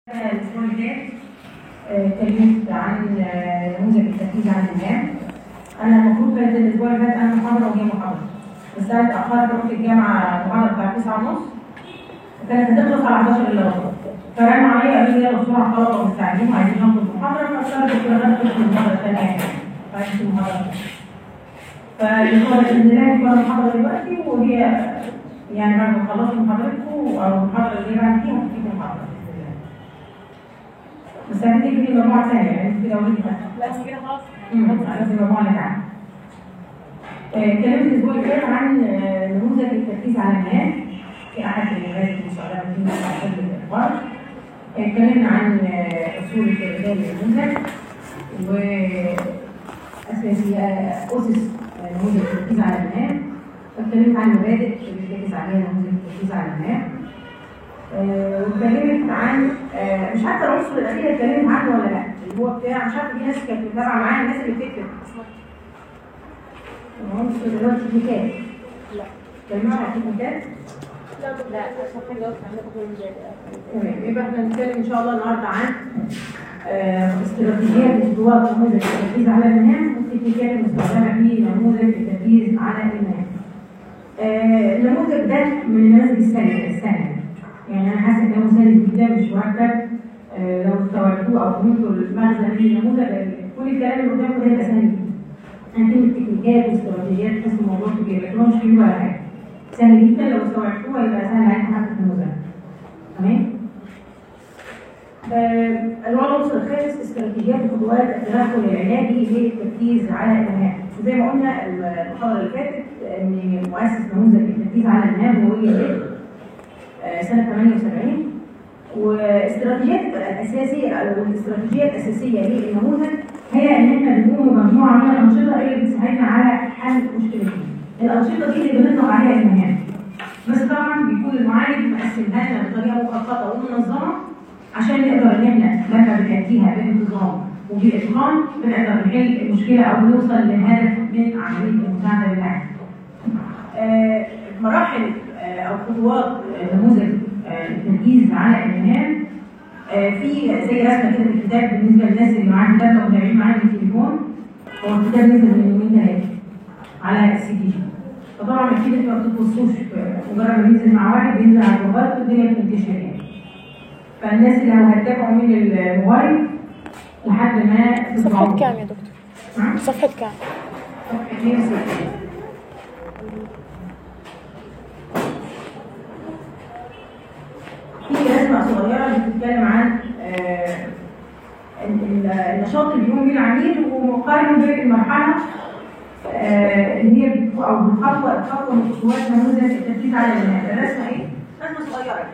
الأسبوع اللي فات آه، اتكلمت عن آه، نموذج التركيز على المهام أنا المفروض كانت الأسبوع اللي فات أنا محاضرة وهي محاضرة بس أنا اتأخرت رحت الجامعة المحاضرة بتاعت 9 ونص وكانت هتخلص على 11 إلا ربع فرنوا عليا قالوا لي يلا بسرعة الطلبة مستعجلين وعايزين ناخد المحاضرة فاضطريت كده أدخل في المحاضرة الثانية يعني فعشت المحاضرة فالأسبوع بإذن الله هتبقى المحاضرة دلوقتي وهي يعني بعد ما تخلصوا محاضرتكم أو المحاضرة اللي بعد فيها هتجيبوا محاضرة بإذن الله بس هتيجي في مجموعة ثانية يعني كده أوريدي لا بس كده خلاص على المجموعة اللي معانا. اتكلمت الأسبوع اللي فات عن آه، نموذج التركيز على المهام في أحد المدارس المستخدمة في حفظ الإخبار. اتكلمنا عن آه، أصول الرجال للنموذج وأساسية أسس آه، نموذج التركيز على المهام. واتكلمت عن المبادئ اللي بيركز عليها نموذج التركيز على المهام. آه، واتكلمت عن آه، مش عارفه العنصر الاخير اللي اتكلمت عنه ولا لا اللي هو بتاع مش عارفه في ناس كانت متابعه معايا الناس اللي بتكتب العنصر اللي هو التكنيكات لا اتكلمنا عن التكنيكات لا لا عشان حاجه واقفه عندكم في المجال تمام يبقى احنا هنتكلم ان شاء الله النهارده عن آه، استراتيجيات استواء نموذج التركيز على المهام والتكنيكات المستخدمه في نموذج التركيز على المهام. آه، النموذج ده من النماذج السهله السهله يعني انا حاسه انه سهل جدا مش مركب آه، لو استوعبتوه او فهمتوا المغزى من النموذج كل الكلام اللي قدامكم ده هيبقى سهل جدا. يعني كلمه تكنيكات واستراتيجيات تحس الموضوع كبير لكن هو مش كبير ولا حاجه. سهل جدا لو استوعبتوه هيبقى سهل عليكم حتى في المذاكره. تمام؟ آه، النوع العنصر الخامس استراتيجيات وخطوات التدخل العلاجي للتركيز على المهام. زي ما قلنا المحاضره اللي فاتت ان مؤسس نموذج التركيز على المهام هو ويليام آه، سنه 78 واستراتيجيات الاساسيه او الاستراتيجيه الاساسيه للنموذج هي ان احنا بنقوم بمجموعه من الانشطه اللي بتساعدنا على حل مشكلتين. الانشطه دي اللي بنطلق عليها المهام. بس طبعا بيكون المعالج مقسمها لنا بطريقه مخططه ومنظمه عشان نقدر ان احنا لما بنأديها بانتظام وبإتقان بنقدر نحل المشكله او نوصل للهدف من عمليه المساعده للعالم. آه، مراحل آه، او خطوات آه، نموذج آه، التركيز على المهام آه، في زي رسمه كده في الكتاب بالنسبه للناس اللي معاها كتاب او متابعين معايا من التليفون هو الكتاب نزل من يومين ثلاثه على السي دي جي فطبعا اكيد انتوا ما بتبصوش مجرد ما ينزل مع واحد بينزل على الموبايل والدنيا بتنتشر يعني فالناس اللي لو هتتابعوا من الموبايل لحد ما صفحه تطبعوا. كام يا دكتور نعم؟ صفحه كام صفحة 160. في رسمة صغيرة بتتكلم عن آه، ال- ال- النشاط اللي بيقوم بيه العميل ومقارن بالمرحلة آه، اللي هي بت- أو بالخطوة الخطوة من خطوات نموذج التركيز على المهام الرسمة إيه؟ رسمة صغيرة يعني.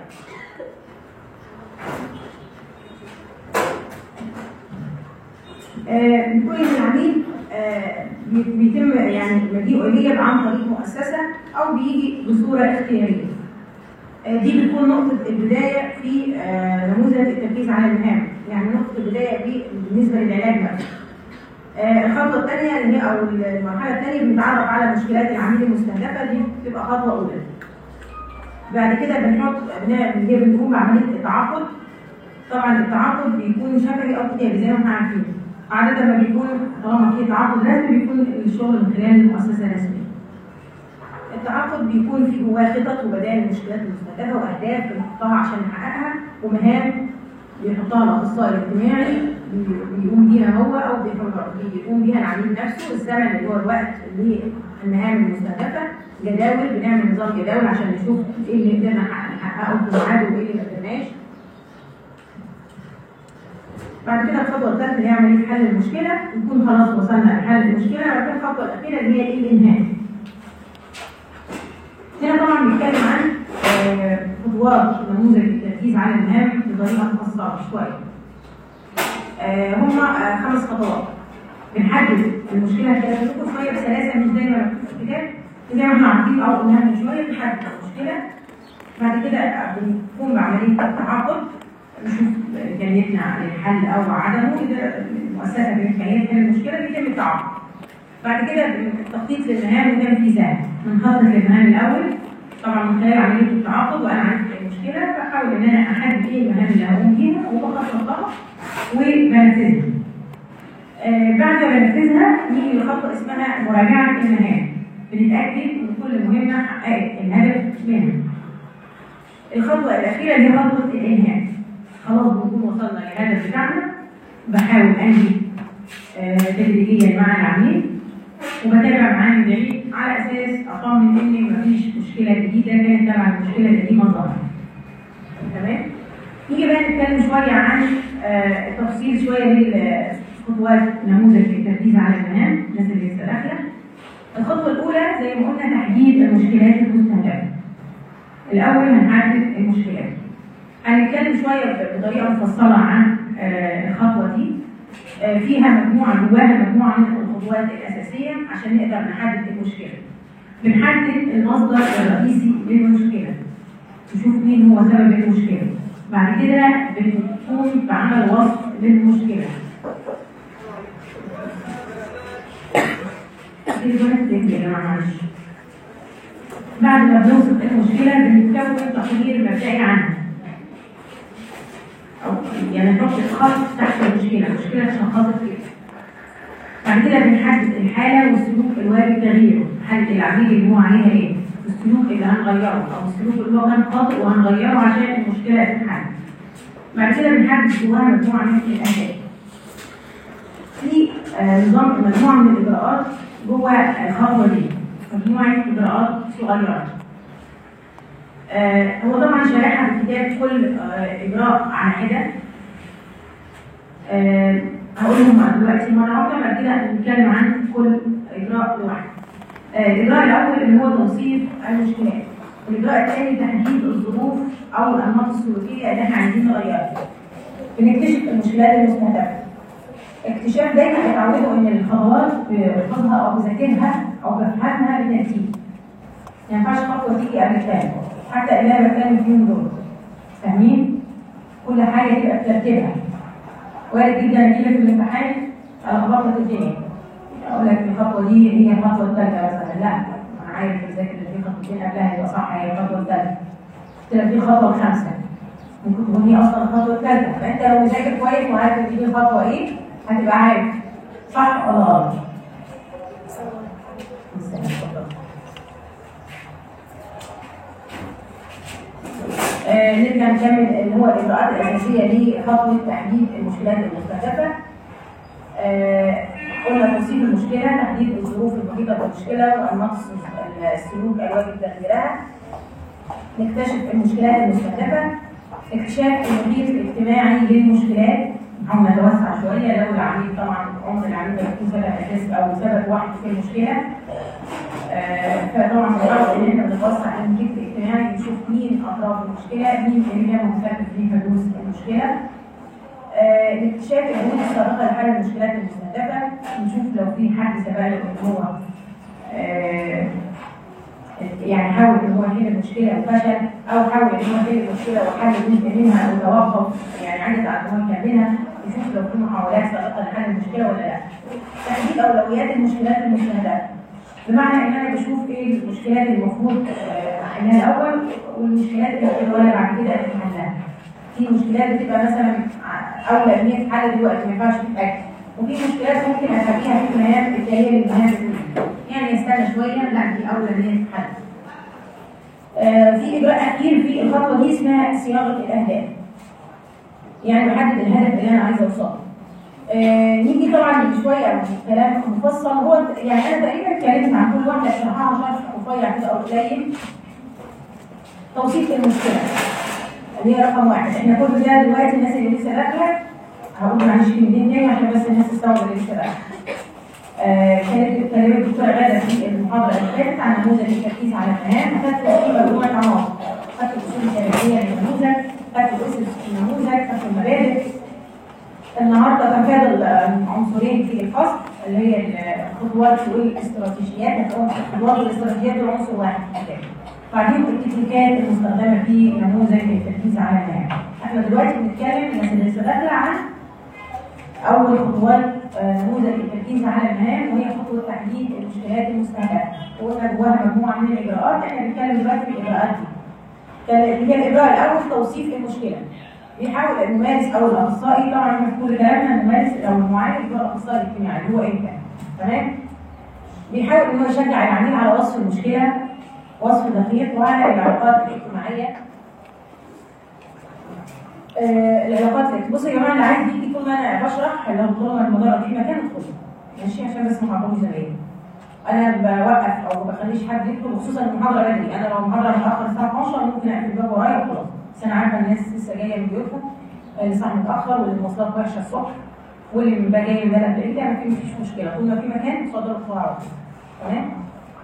آه، بيكون إن العميل آه، بي- بيتم يعني مجيئه إليه عن طريق مؤسسة أو بيجي بصورة اختيارية. آه، دي بتكون نقطة البداية في آه، نموذج التركيز على المهام، يعني نقطة البداية دي بالنسبة للعلاج نفسه. آه، الخطوة الثانية اللي هي أو المرحلة الثانية بنتعرف على مشكلات العميل المستهدفة دي بتبقى خطوة أولى. بعد كده بنحط بن- هي بنقوم بعملية التعاقد. طبعا التعاقد بيكون شفهي أو كتابي زي ما احنا عارفين. عادة ما بيكون طالما في تعاقد رسمي بيكون الشغل من خلال المؤسسة الرسمية. التعاقد بيكون فيه جواه خطط وبدائل المشكلات المستهدفه واهداف بنحطها عشان نحققها ومهام بيحطها الاخصائي الاجتماعي بي- بيقوم بيها هو او بيحط- بيقوم بيها العميل نفسه الزمن اللي هو الوقت للمهام المستهدفه جداول بنعمل نظام جداول عشان نشوف ايه اللي قدرنا نحقق- نحققه في ميعاده وايه اللي ما قدرناش بعد كده الخطوه الثالثه اللي هي عمليه حل المشكله نكون خلاص وصلنا لحل المشكله بعد كده الخطوه الاخيره اللي هي الانهاء هنا طبعا بيتكلم عن آه، خطوات نموذج التركيز على المهام بطريقه مفصله شويه. آه، هم آه، خمس خطوات. بنحدد المشكله هتبقى لكم شويه بسلاسه مش زي ما مكتوب في الكتاب زي ما احنا عارفين او قلناها من شويه بنحدد المشكله بعد كده آه، بنقوم بعمليه التعاقد نشوف امكانيتنا للحل او عدمه اذا المؤسسه بامكانيتها تحل المشكله بيتم التعاقد. بعد كده التخطيط للمهام وتنفيذها بنخطط للمهام الاول طبعا من خلال عمليه التعاقد وانا عرفت المشكله بحاول ان انا احدد ايه المهام اللي هقوم بيها بنفذها آه، بعد ما بنفذها نيجي لخطوه اسمها مراجعه المهام بنتاكد ان كل مهمه حققت الهدف منها الخطوه الاخيره دي خطوه الانهاء خلاص بنكون وصلنا للهدف بتاعنا بحاول انهي آه، تدريجيا مع العميل وبتابع معاه من بعيد على اساس اطمن ان مفيش مشكله جديده كانت تبع المشكله القديمه ظهرت. تمام؟ نيجي بقى نتكلم شويه عن آه، تفصيل شويه لخطوات نموذج التركيز على المهام الناس اللي لسه داخله. الخطوه الاولى زي ما قلنا تحديد المشكلات المستهدفه. الاول هنحدد المشكلات. هنتكلم شويه بطريقه مفصله عن آه، الخطوه دي آه، فيها مجموعه جواها مجموعه من الخطوات الاساسيه عشان نقدر نحدد المشكله. بنحدد المصدر الرئيسي للمشكله. نشوف مين هو سبب المشكله. بعد كده بنقوم بعمل وصف للمشكله. دي البنات دي يا جماعه معلش. بعد ما بنوصف المشكله بنكون تقرير مبدئي عنها. أو يعني نحط خط تحت المشكلة، المشكلة اتشخصت كده. بعد كده بنحدد الحالة والسلوك الوارد تغييره، حالة العميل اللي هو عليها ايه؟ السلوك اللي هنغيره أو السلوك اللي هو كان خاطئ وهنغيره عشان المشكلة تتحل. بعد كده بنحدد جواها مجموعة من الأهداف. في آه، نظام مجموعة من الإجراءات جوه الخطوة دي، مجموعة إجراءات صغيرة. آه، هو طبعا شارحها في الكتاب كل آه، اجراء على حده آه، هقولهم دلوقتي مره واحده بعد كده نتكلم عن كل اجراء لوحده آه، الاجراء الاول اللي هو توصيف المشكلات والاجراء الثاني تحديد الظروف او الانماط السلوكيه اللي احنا عايزين نغيرها بنكتشف المشكلات المستهدفه اكتشاف دايما اتعودوا ان الخطوات بحفظها او بذاكرها او بفهمها بالترتيب ما ينفعش خطوه تيجي قبل الثانيه حتى اللي انا بتكلم فيهم دول فاهمين؟ كل حاجه تبقى بترتيبها وارد جدا اجي لك في الامتحان الخبط لك الدنيا اقول لك الخطوه دي هي الخطوه الثالثه مثلا لا انا عارف اذاكر اللي في خطوتين قبلها يبقى صح هي الخطوه الثالثه قلت لك دي الخطوه الخامسه ممكن تكون هي اصلا الخطوه الثالثه فانت لو مذاكر كويس وعارف ان دي الخطوه ايه هتبقى عارف صح ولا غلط؟ استنى، اتفضل. آه، نرجع نكمل اللي هو الاجراءات الاساسيه لخطوه تحديد المشكلات المستهدفه. آه، قلنا توصيف المشكله، تحديد الظروف المحيطه بالمشكله وانماط السلوك الواجب تغييرها. نكتشف المشكلات المستهدفه، اكتشاف المحيط الاجتماعي للمشكلات، نحاول نتوسع شويه لو العميل طبعا عمر العميل ده يكون سبب اساسي او سبب واحد في المشكله. آه، فطبعا بنحاول ان احنا بنوسع المحيط الاجتماعي نشوف مين اطراف المشكله، مين اللي كان مسبب في حدوث المشكله. آه، اكتشاف الحدود السابقه لحل المشكلات المستهدفه، نشوف لو في حد سبق له ان هو آه، يعني حاول ان هو يحل المشكله وفشل او حاول ان هو يحل المشكله وحل جزء منها وتوقف يعني عجز عن ان هو يكملها يشوف لو في محاولات سابقه لحل المشكله ولا لا. تحديد اولويات المشكلات المستهدفه. بمعنى ان انا بشوف ايه المشكلات اللي المفروض آه، احلها الاول والمشكلات اللي ولا بعد كده احلها. في مشكلات بتبقى مثلا ع- اولى ان هي تتحل دلوقتي ما ينفعش تتاجل. وفي مشكلات ممكن اخليها في المهام التاليه للمهام الاولى. يعني استنى شويه لا دي اولى ان هي تتحل. آه، في اجراء اخير في الخطوه دي اسمها صياغه الاهداف. يعني بحدد الهدف اللي انا عايزه اوصله. آه، نيجي طبعا شويه كلام مفصل هو يعني انا تقريبا اتكلمت عن كل واحده شرحها شرح رفيع كده او قليل توصيف المشكله اللي هي رقم واحد احنا كل ده دلوقتي الناس اللي لسه داخله هقول معلش كلمتين تاني عشان بس الناس تستوعب اللي لسه داخله آه، كانت اتكلمت الدكتوره غاده في المحاضره اللي فاتت عن نموذج التركيز على المهام اخذت فيه مجموعه عناصر اخذت الاصول التاريخيه للنموذج اخذت اسس النموذج اخذت المبادئ النهارده كان فاضل عنصرين في الفصل اللي هي الخطوات والاستراتيجيات هتقوم الخطوات والاستراتيجيات دول عنصر واحد كده. بعدين التكنيكات المستخدمه في نموذج التركيز على المهام. احنا دلوقتي بنتكلم الناس اللي لسه داخله عن اول خطوات آه، نموذج التركيز على المهام وهي خطوه تحديد المشكلات المستهدفه. وقلنا جواها مجموعه من الاجراءات احنا بنتكلم دلوقتي في الاجراءات دي. كان اللي هي الاجراء الاول توصيف المشكله. بيحاول الممارس او الاخصائي طبعا احنا في كل كلامنا الممارس او المعالج هو الاخصائي الاجتماعي اللي هو انت تمام بيحاول ان هو يشجع العميل على وصف المشكله وصف دقيق وعلى العلاقات الاجتماعيه آه، العلاقات بصوا يا جماعه اللي عايز يجي طول ما انا بشرح لو طالما المدرج في مكان ادخل ماشي عشان بس ما تعطونيش زمايلي انا بوقف او ما بخليش حد يدخل خصوصا المحاضره بدري انا لو المحاضره متاخر الساعه 12 ممكن اقفل الباب ورايا وخلاص بس انا عارفه الناس لسه جايه من بيوتها اللي صاحي متاخر واللي المواصلات وحشه الصبح واللي بقى جاي من بلد بعيده ما في مفيش مشكله طول ما في مكان اتفضلوا ادخلوا على طول تمام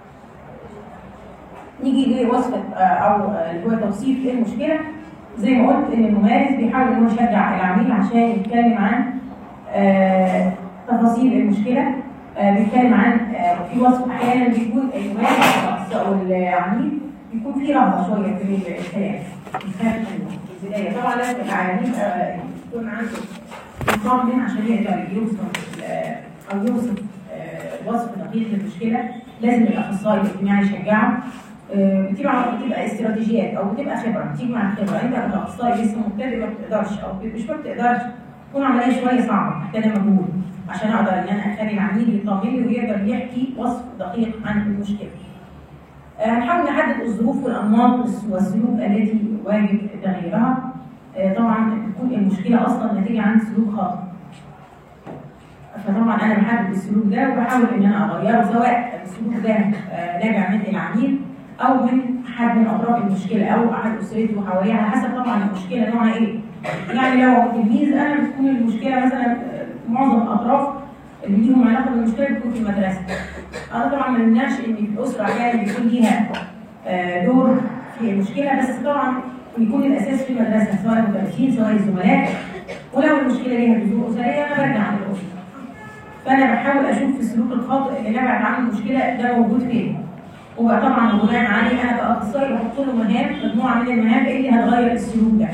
نيجي لوصفه آه، او آه، اللي هو توصيف ايه المشكله زي ما قلت ان الممارس بيحاول ان هو يشجع العميل عشان يتكلم عن آه، تفاصيل المشكله آه، بيتكلم عن آه، في وصف احيانا بيكون الممارس او العميل بيكون في رهبه شويه في الكلام بيخاف منه في البدايه طبعا لازم العميل آه، يكون عنده مطمن عشان يقدر يوصف آه، او يوصف آه، وصف دقيق للمشكله لازم الاخصائي الاجتماعي يشجعه آه، بتبقى بتبقى استراتيجيات او بتبقى خبره بتيجي مع الخبره انت كاخصائي لسه مبتدئ ما بتقدرش او مش ما بتقدرش تكون عمليه شويه صعبه محتاجه مجهود عشان اقدر ان انا اخلي العميل يطمني ويقدر يحكي وصف دقيق عن المشكله. آه، هنحاول نحدد الظروف والانماط والسلوك التي واجب تغييرها. آه، طبعا تكون المشكله اصلا نتيجه عن سلوك خاطئ. فطبعا انا بحدد السلوك ده وبحاول ان انا اغيره سواء السلوك ده آه، نابع من العميل او من حد من اطراف المشكله او احد اسرته حواليه على حسب طبعا المشكله نوعها ايه. يعني لو تلميذ انا بتكون المشكله مثلا آه، معظم الاطراف اللي ليهم علاقه بالمشكله بتكون في المدرسه. انا طبعا ما نمنعش ان في الاسره احيانا بيكون ليها آه، دور في المشكله بس طبعا يكون الاساس في المدرسه سواء المدرسين سواء الزملاء ولو المشكله ليها جذور اسريه انا برجع للاسره. فانا بحاول اشوف في السلوك الخاطئ اللي نبعد عن المشكله ده موجود فين. وطبعا بناء عليه انا كاخصائي بحط له مهام مجموعه من المهام اللي هتغير السلوك ده.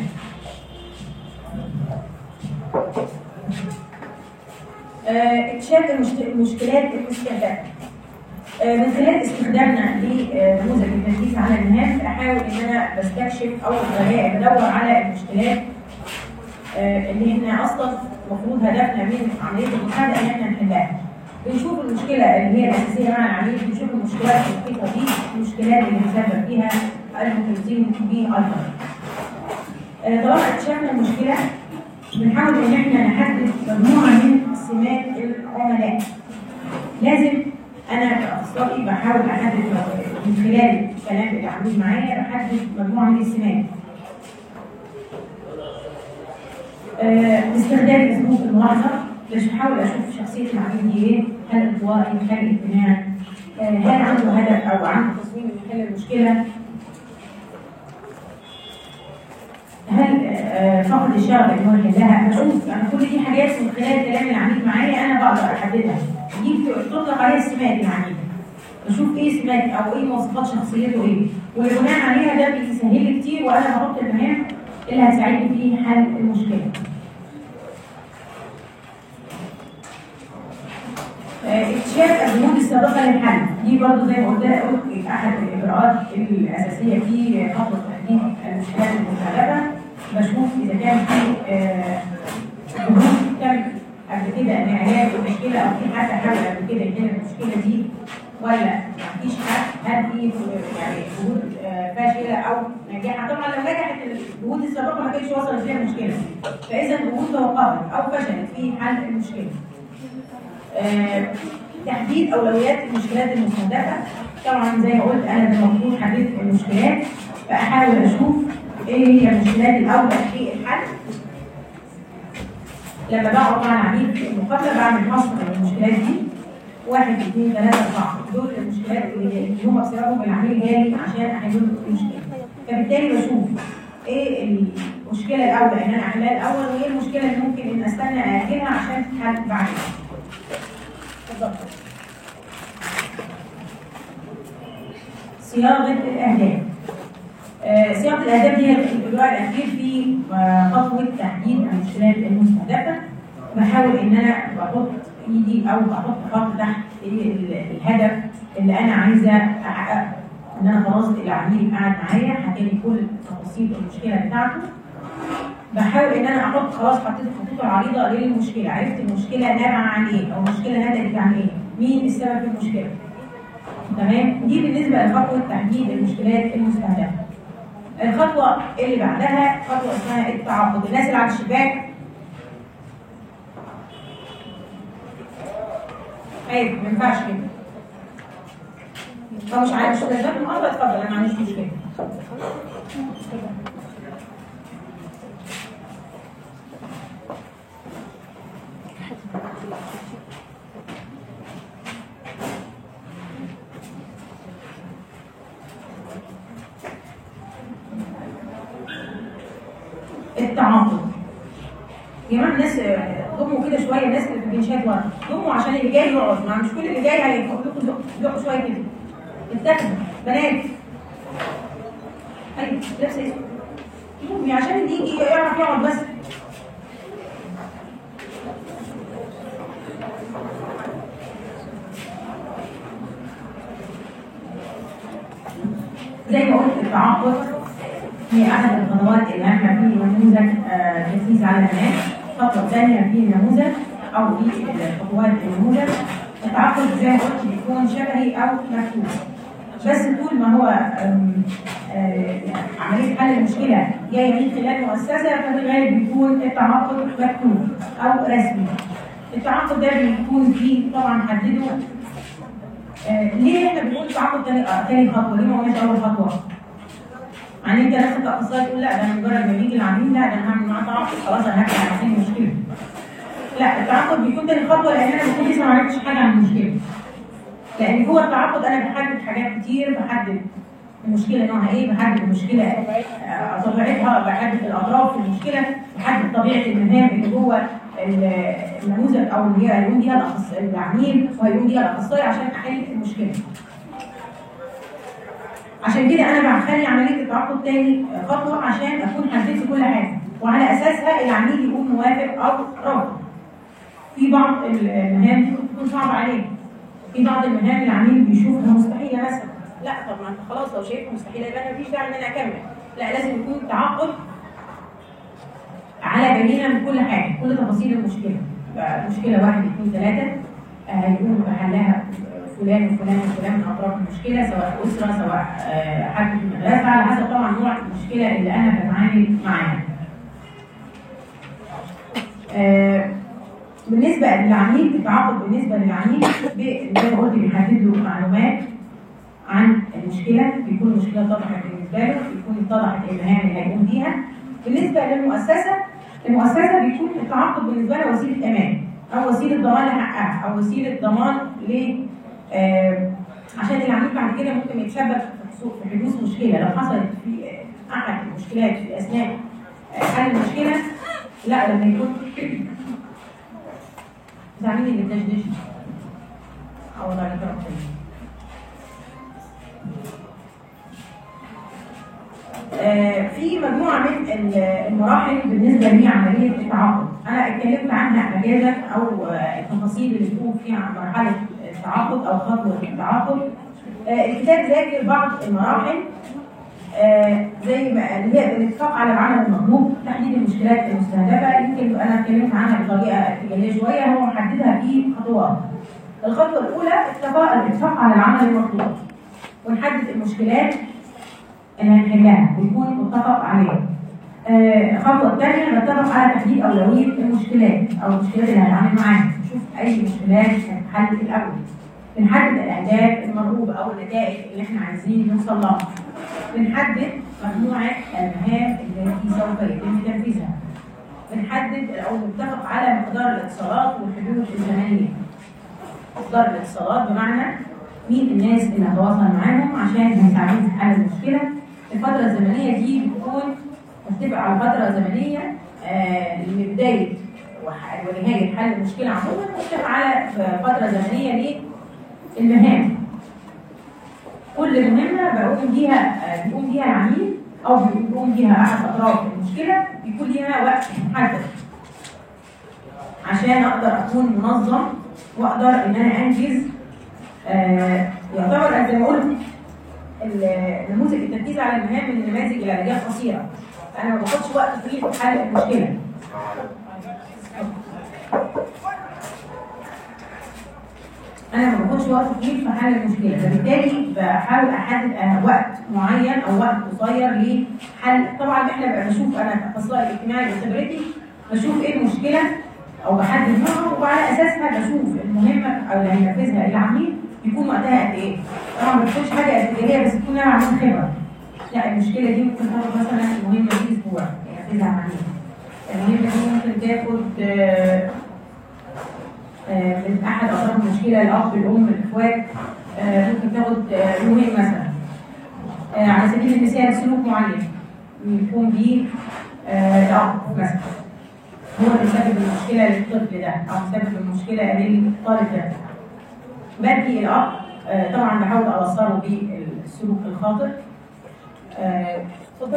آه، اكتشاف المشت- المشكلات المستهدفه. آه، من خلال استخدامنا لنموذج التركيز على المهام احاول ان انا بستكشف او بلاقي- بدور على المشكلات آه، اللي احنا اصلا المفروض هدفنا من عمليه المساعده ان احنا نحلها. بنشوف المشكله اللي هي الاساسيه مع العميل بنشوف المشكلات المحيطه بيه المشكلات اللي بيسبب فيها المخلصين بايضا. آه، طالما اكتشفنا المشكله بنحاول ان احنا نحدد مجموعه من سمات العملاء. لازم انا كاخصائي بحاول احدد من خلال كلام العميل معايا بحدد مجموعه من السمات. آه، باستخدام اسلوب الملاحظه باش بحاول اشوف شخصيه العميل دي ايه هل انطوائي هل اجتماعي آه، هل عنده هدف او عنده تصميم يحل المشكله هل آه، فقد الشغف ان هو يحلها بشوف انا كل دي حاجات من خلال كلام العميل معايا انا بقدر احددها دي بت- بتطلق عليها سمات العميل بشوف ايه سمات او ايه مواصفات شخصيته ايه وبناء عليها ده بيسهل لي كتير وانا بحط المهام اللي هتساعدني في حل المشكله آه، اكتشاف الجهود السابقه للحل دي برضو زي ما قلت قلت احد الاجراءات الاساسيه في خطوه تحديد المشكلات المستهدفه بشوف اذا كان في آه، جهود تم قبل كده لعلاج المشكله او في حد حاول قبل كده يحل المشكله دي ولا مفيش حد هل في يعني جهود آه، فاشله او ناجحه طبعا لو نجحت الجهود السابقه ما كانتش وصلت فيها المشكله فاذا الجهود توقفت او فشلت في حل المشكله آه، تحديد اولويات المشكلات المستهدفه طبعا زي ما قلت انا المفروض حددت المشكلات فاحاول اشوف ايه هي المشكلات الاولى في الحل لما بقعد مع العميل في المقابله بعمل حصر للمشكلات دي واحد اثنين ثلاثه اربعه دول المشكلات اللي اللي هم بسببهم العميل جالي عشان احل له المشكله فبالتالي بشوف ايه المشكله الاولى ان انا احلها الاول وايه المشكله اللي ممكن ان استنى اجلها عشان تتحل بعدين اتفضل. صياغه الاهداف آه، صياغه الاهداف دي هي الاجراء الاخير في آه، خطوه تحديد المشكلات المستهدفه بحاول ان انا بحط ايدي او بحط خط تحت ال- الهدف اللي انا عايزه احققه ان انا خلاص العميل قاعد معايا حكى لي كل تفاصيل المشكله بتاعته بحاول ان انا احط خلاص حطيت الخطوط العريضه للمشكله عرفت المشكله نابعه عن ايه او المشكله نتجت عن ايه مين السبب في المشكله تمام دي بالنسبه لخطوه تحديد المشكلات المستهدفه الخطوه اللي بعدها خطوه اسمها التعاقد الناس اللي على الشباك عيب ما ينفعش كده طب مش عارف مش لازم النهارده اتفضل انا ما عنديش مشكله التعاقد يا جماعه الناس آه، ضموا كده شويه الناس اللي في البنشات ورا ضموا عشان اللي جاي يقعد ما مش كل اللي جاي هيقول لكم زقوا- زقوا شويه كده اتخذوا بنات ايوه لابسه اسود ضمي عشان اللي يجي يعرف يقعد بس زي ما قلت التعاقد هي احد الخطوات اللي احنا في نموذج آه، تنفيذ على المناخ الخطوه الثانيه في النموذج او في خطوات النموذج التعاقد زي ما قلت بيكون شفهي او مكتوب بس طول ما هو آم، آه، عمليه حل المشكله جايه من خلال مؤسسه ففي الغالب بيكون التعاقد مكتوب او رسمي التعاقد ده بيكون فيه طبعا حدده آه، ليه احنا بنقول تعاقد تاني آه، تاني خطوه ليه ما قلناش اول خطوه؟ يعني انت نفس الاخصائي تقول لا ده انا مجرد ما بيجي العميل لا ده انا هعمل معاه تعاقد خلاص انا هكتب على حل المشكله. لا التعاقد بيكون تاني خطوه لان انا بكون لسه ما عرفتش حاجه عن المشكله. لان جوه التعاقد انا بحدد حاجات كتير بحدد المشكله نوعها ايه بحدد المشكله آه، طبيعتها بحدد الاطراف في المشكله بحدد طبيعه المهام اللي جوه ال- النموذج او اللي هي هيقوم بيها الأخص- العميل وهيقوم بيها الاخصائي عشان احل المشكله. عشان كده انا بخلي عمليه التعاقد تاني خطوه عشان اكون حددت كل حاجه وعلى اساسها العميل يقوم موافق او رافض. في بعض المهام دي ممكن تكون صعبه عليه. في بعض المهام العميل بيشوفها مستحيله مثلا. لا طب ما انت خلاص لو شايفها مستحيله يبقى انا مفيش داعي ان انا اكمل. لا لازم يكون تعاقد على بينه من كل حاجه، كل تفاصيل المشكله. بقى مشكله واحد اثنين ثلاثه آه، هيقوم بحلها فلان وفلان وفلان من اطراف المشكله سواء اسره سواء آه، حد في المدرسه على حسب طبعا نوع المشكله اللي انا بتعامل معاها. آه، بالنسبه للعميل التعاقد بالنسبه للعميل ب- زي ما قلت بيحدد له معلومات عن المشكله بيكون المشكله اتضحت بالنسبه له بيكون اتضحت المهام اللي هيقوم بيها بالنسبه للمؤسسه المؤسسه بيكون التعاقد بالنسبه لها وسيله امان او وسيله ضمان لحقها او وسيله ضمان ل آه، عشان العميل بعد كده ممكن يتسبب في حصول- في حدوث مشكله لو حصلت في آه، احد المشكلات في اثناء آه، حل المشكله لا لما يكون زعلانين اللي بتدشدش اه والله عليك ربنا آه، في مجموعة من ال- المراحل بالنسبة لعملية التعاقد، أنا اتكلمت عنها مجازا أو آه، التفاصيل اللي بتكون فيها عن مرحلة التعاقد أو خطوة التعاقد. آه، الكتاب ذاكر بعض المراحل آه، زي ما اللي هي الاتفاق على العمل المطلوب، تحديد المشكلات المستهدفة، يمكن أنا اتكلمت عنها بطريقة اتجاهية شوية، هو محددها في خطوات. الخطوة الأولى اتفاق الاتفاق على العمل المطلوب. ونحدد المشكلات اللي هنحلها ويكون متفق عليها. آه، الخطوة الثانية نتفق على تحديد أولوية المشكلات أو المشكلات اللي هنتعامل معاها، نشوف أي مشكلات هتتحل الأول. بنحدد الأهداف المرغوبة أو النتائج اللي احنا عايزين نوصل لها. بنحدد مجموعة المهام التي سوف يتم تنفيذها. بنحدد أو نتفق على مقدار الاتصالات والحدود الزمنية. مقدار الاتصالات بمعنى مين الناس اللي هتواصل معاهم عشان هيساعدوهم في حل المشكله الفتره الزمنيه دي بتكون متفق على فتره زمنيه آه لبدايه وح- ونهايه حل المشكله عموما متفق على فتره زمنيه للمهام كل مهمه بقوم بيها آه بيقوم بيها العميل او بيقوم بيها احد اطراف المشكله بيكون ليها وقت محدد عشان اقدر اكون منظم واقدر ان انا انجز آه، يعتبر زي ما قلت ال- نموذج التركيز على المهام من النماذج العلاجيه القصيره انا ما باخدش وقت طويل في حل المشكله انا ما باخدش وقت طويل في حل المشكله فبالتالي بحاول احدد أنا وقت معين او وقت قصير لحل طبعا احنا بقى بشوف انا كاخصائي اجتماعي بخبرتي بشوف ايه المشكله او بحدد نوعها وعلى اساسها بشوف المهمه او اللي هينفذها العميل يكون وقتها قد ايه طبعا ما بتكونش حاجه ابتدائيه بس تكون لها عميل خبره لا المشكله دي ممكن تاخد مثلا المهمه دي اسبوع ينفذها عميل المهمه دي ممكن تاخد آه، آه، من احد اطراف المشكله الاب الام الاخوات آه، ممكن تاخد آه، يومين مثلا آه، على سبيل المثال سلوك معين يكون بيه آه، الاب مثلا هو اللي سبب المشكله للطفل ده او سبب المشكله للطالب ده بدي الاب آه، طبعا بحاول اوصله بالسلوك الخاطئ آه، اتفضل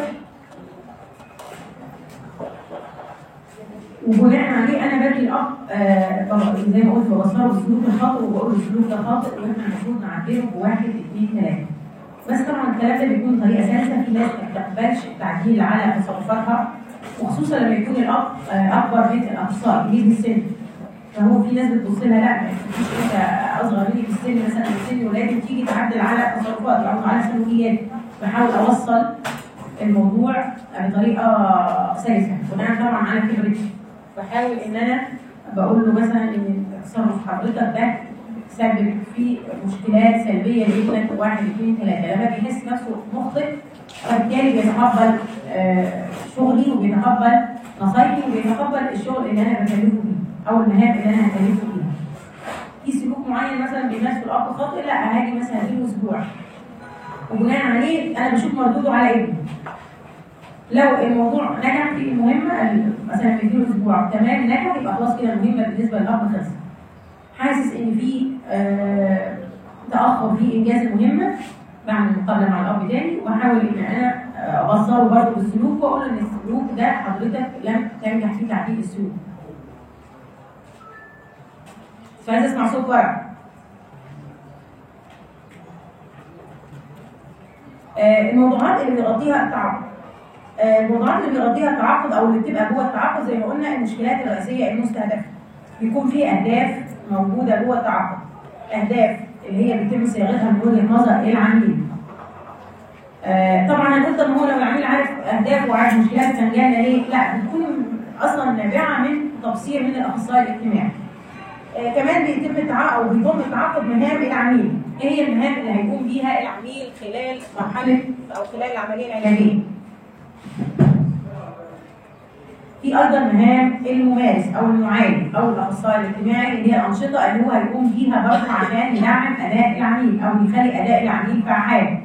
وبناء عليه انا بدي الاب آه، طبعا زي ما قلت بوصله بالسلوك الخاطئ وبقول له السلوك ده خاطئ واحنا المفروض نعدله بواحد اثنين ثلاثه بس طبعا الكلام ده بيكون طريقه سلسه في ناس ما بتقبلش التعديل على تصرفاتها وخصوصا لما يكون الاب آه، اكبر من الاخصائي كبير في السن فهو في ناس بتبص لها لا ما تجيش انت اصغر مني في السن مثلا في سن ولادي وتيجي تعدل على تصرفاتي او على سلوكياتي بحاول اوصل الموضوع بطريقه سلسه بناء طبعا على خبرتي بحاول ان انا بقول له مثلا ان تصرف حضرتك ده سبب فيه مشكلات سلبيه جدا واحد اثنين ثلاثه لما بيحس نفسه مخطئ فبالتالي بيتقبل آه، شغلي وبيتقبل نصايحي وبيتقبل الشغل اللي انا بكلفه بيه او المهام اللي انا هكلفه بيها. في سلوك معين مثلا بيمارسه الاب خاطئ لا هاجي مثلا اديله اسبوع وبناء عليه انا بشوف مردوده على ابني. لو الموضوع نجح في المهمه مثلا نديله اسبوع تمام نجح يبقى خلاص كده المهمه بالنسبه للاب خلصت. حاسس ان في آه تاخر في انجاز المهمه بعمل مقابله مع الاب تاني واحاول ان انا آه، اوصله برضه بالسلوك واقول ان السلوك ده حضرتك لم تنجح في تعديل السلوك. مش عايز اسمع صوت ورق. آه، الموضوعات اللي بيغطيها التعاقد. آه، الموضوعات اللي بيغطيها التعاقد او اللي بتبقى جوه التعاقد زي ما قلنا المشكلات الرئيسيه المستهدفه. بيكون في اهداف موجوده جوه التعاقد. اهداف اللي هي بيتم صياغتها من وجهه نظر العميل. آه، طبعا انا قلت ان هو لو العميل عارف اهدافه وعارف مشكلات كان جايه ليه؟ لا بتكون اصلا نابعه من تبصير من الاخصائي الاجتماعي. آه، كمان بيتم التعاقد او بيضم التعاقد مهام العميل. ايه هي المهام اللي هيقوم بيها العميل خلال مرحله او خلال العمليه العلاجيه؟ في ايضا مهام الممارس او المعالج او الاخصائي الاجتماعي اللي هي الانشطه اللي هو هيقوم بيها برضه عشان يدعم اداء العميل او يخلي اداء العميل فعال.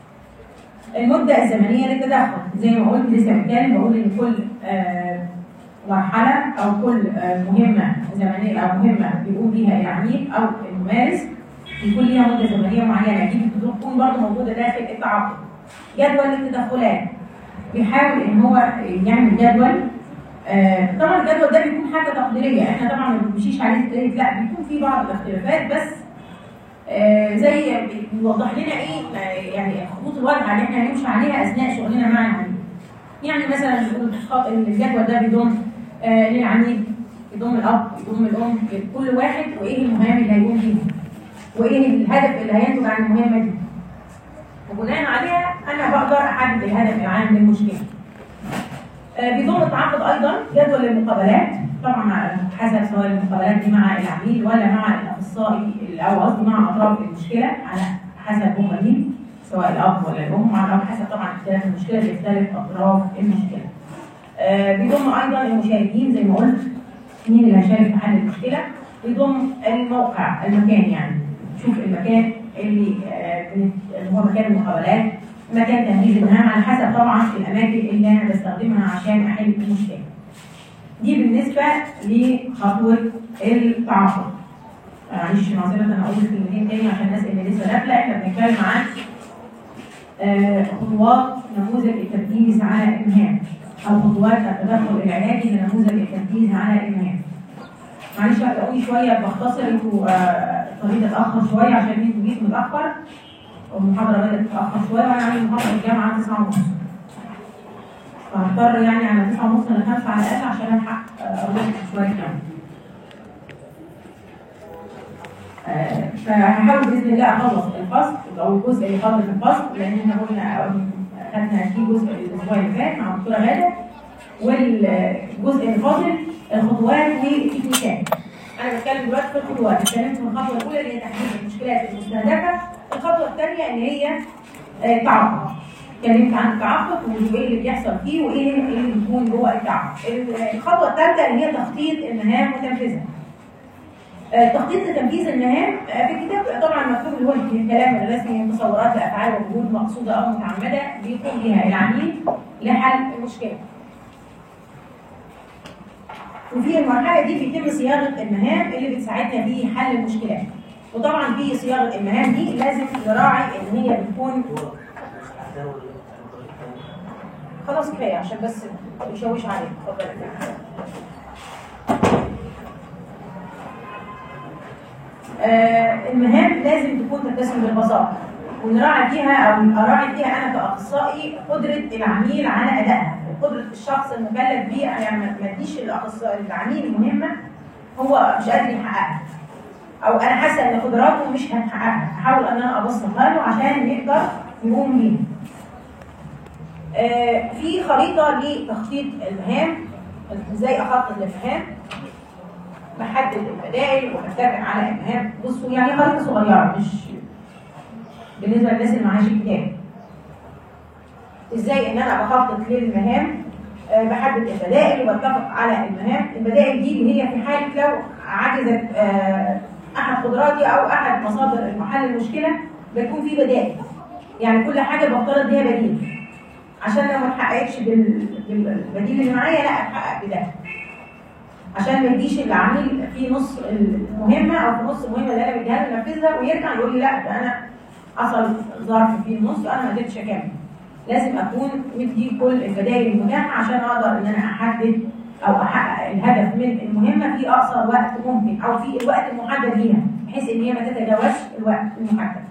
المده الزمنيه للتدخل زي ما قلت لسه بتكلم بقول ان كل آه، مرحله او كل آه، مهمه زمنيه او مهمه بيقوم بيها العميل او الممارس بيكون ليها مده زمنيه معينه دي بتكون برضه موجوده داخل التعاقد. جدول التدخلات بيحاول ان هو يعمل جدول آه، طبعا الجدول ده بيكون حاجه تقديريه احنا طبعا ما بنمشيش عليه ستريت لا بيكون في بعض الاختلافات بس آه، زي بيوضح لنا ايه آه، يعني خطوط الواضحه اللي احنا هنمشي عليها اثناء شغلنا مع العميل. يعني مثلا بيقول الخط- الجدول ده بيضم آه، للعميل يضم الاب يضم الام كل واحد وايه المهام اللي هيقوم بيها وايه الهدف اللي هينتج عن المهمه دي. وبناء عليها انا بقدر احدد الهدف العام للمشكله. آه، بيضم التعاقد ايضا جدول المقابلات طبعا على حسب سواء المقابلات دي مع العميل ولا مع الاخصائي او قصدي مع اطراف المشكله على حسب هم مين سواء الاب ولا الام على حسب طبعا اختلاف المشكله بيختلف اطراف المشكله. آه، بيضم ايضا المشاركين زي ما قلت مين اللي هيشارك في حل المشكله بيضم الموقع المكان يعني شوف المكان اللي آه، بنت- اللي هو مكان المقابلات مكان تنفيذ المهام على حسب طبعا الاماكن اللي انا بستخدمها عشان احل المشكله. دي بالنسبه لخطوه التعاقد. معلش معذره انا اقول كلمتين تاني عشان الناس اللي لسه داخله احنا بنتكلم عن آه، خطوات نموذج التركيز على المهام او خطوات التدخل العلاجي لنموذج التركيز على المهام. معلش هتلاقوني شويه بختصر انتوا آه، الطريق اتاخر شويه عشان انتوا جيتوا متاخر والمحاضره بدات تتاخر شويه وانا عامل محاضره الجامعه 9 ونص. فهضطر يعني على تسعة ونص أنا خمسة على الأقل عشان ألحق آه، أروح شوية كمان. آه، فهحاول باذن الله اخلص الفصل او الجزء اللي فاضل في الفصل لان احنا قلنا خدنا فيه جزء الاسبوع اللي فات مع الدكتوره غاده والجزء اللي فاضل الخطوات والتكنيكات. انا بتكلم دلوقتي في الخطوات، اتكلمت في الخطوه الاولى اللي هي تحديد المشكلات المستهدفه، الخطوه الثانيه اللي هي آه، التعاقد. اتكلمت عن التعاقد وايه اللي بيحصل فيه وايه اللي بيكون جوه التعاقد. الخطوه الثالثه اللي هي تخطيط المهام وتنفيذها. آه، تخطيط لتنفيذ المهام آه، في الكتاب طبعا مكتوب اللي هو الكلام الرسمي تصورات لافعال وجهود مقصوده او متعمده بيقوم بها العميل لحل المشكله. وفي المرحله دي بيتم صياغه المهام اللي بتساعدنا في حل المشكلات. وطبعا في صياغه المهام دي لازم نراعي ان هي بتكون خلاص كفايه عشان بس ما يشوش عليك اتفضل آه، المهام لازم تكون تتسم بالبساطه ونراعي فيها او اراعي فيها انا كاخصائي قدره العميل على ادائها قدره الشخص المكلف بيها يعني ما ما اديش الاخصائي العميل المهمه هو مش قادر يحققها او انا حاسه ان قدراته مش هتحققها احاول ان انا ابسطها له عشان يقدر يقوم بيها آه، في خريطه لتخطيط المهام ازاي اخطط للمهام بحدد البدائل وبتابع على المهام بصوا يعني خريطه صغيره مش بالنسبه للناس اللي معاش الكتاب ازاي ان انا بخطط للمهام آه، بحدد البدائل وبتفق على المهام البدائل دي اللي هي في حاله لو عجزت آه، احد قدراتي او احد مصادر محل المشكله بيكون في بدائل يعني كل حاجه بفترض ليها بديل عشان لو ما اتحققتش بال- بالبديل اللي معايا لا اتحقق بده عشان ما يديش العميل في نص المهمه او في نص المهمه اللي انا بديها له ينفذها ويرجع يقول لي لا ده انا حصل ظرف في النص انا ما قدرتش اكمل لازم اكون مدي كل البدائل المتاحه عشان اقدر ان انا احدد او احقق الهدف من المهمه في اقصر وقت ممكن او في الوقت المحدد ليها بحيث ان هي ما تتجاوزش الوقت المحدد.